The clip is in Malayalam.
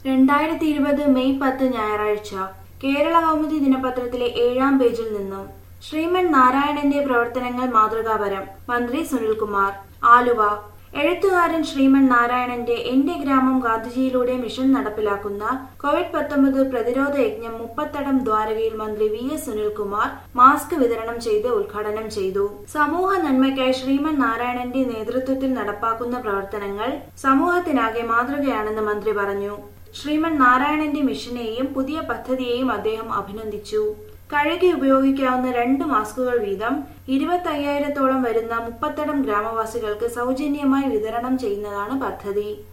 രണ്ടായിരത്തി ഇരുപത് മെയ് പത്ത് ഞായറാഴ്ച കേരള കൗമുദി ദിനപത്രത്തിലെ ഏഴാം പേജിൽ നിന്നും ശ്രീമൻ നാരായണന്റെ പ്രവർത്തനങ്ങൾ മാതൃകാപരം മന്ത്രി സുനിൽകുമാർ ആലുവ എഴുത്തുകാരൻ ശ്രീമൻ നാരായണന്റെ എന്റെ ഗ്രാമം ഗാന്ധിജിയിലൂടെ മിഷൻ നടപ്പിലാക്കുന്ന കോവിഡ് പത്തൊമ്പത് പ്രതിരോധ യജ്ഞം മുപ്പത്തടം ദ്വാരകയിൽ മന്ത്രി വി എസ് സുനിൽകുമാർ മാസ്ക് വിതരണം ചെയ്ത് ഉദ്ഘാടനം ചെയ്തു സമൂഹ നന്മയ്ക്കായി ശ്രീമൻ നാരായണന്റെ നേതൃത്വത്തിൽ നടപ്പാക്കുന്ന പ്രവർത്തനങ്ങൾ സമൂഹത്തിനാകെ മാതൃകയാണെന്ന് മന്ത്രി പറഞ്ഞു ശ്രീമൻ നാരായണന്റെ മിഷനെയും പുതിയ പദ്ധതിയെയും അദ്ദേഹം അഭിനന്ദിച്ചു കഴുകി ഉപയോഗിക്കാവുന്ന രണ്ട് മാസ്കുകൾ വീതം ഇരുപത്തയ്യായിരത്തോളം വരുന്ന മുപ്പത്തടം ഗ്രാമവാസികൾക്ക് സൗജന്യമായി വിതരണം ചെയ്യുന്നതാണ് പദ്ധതി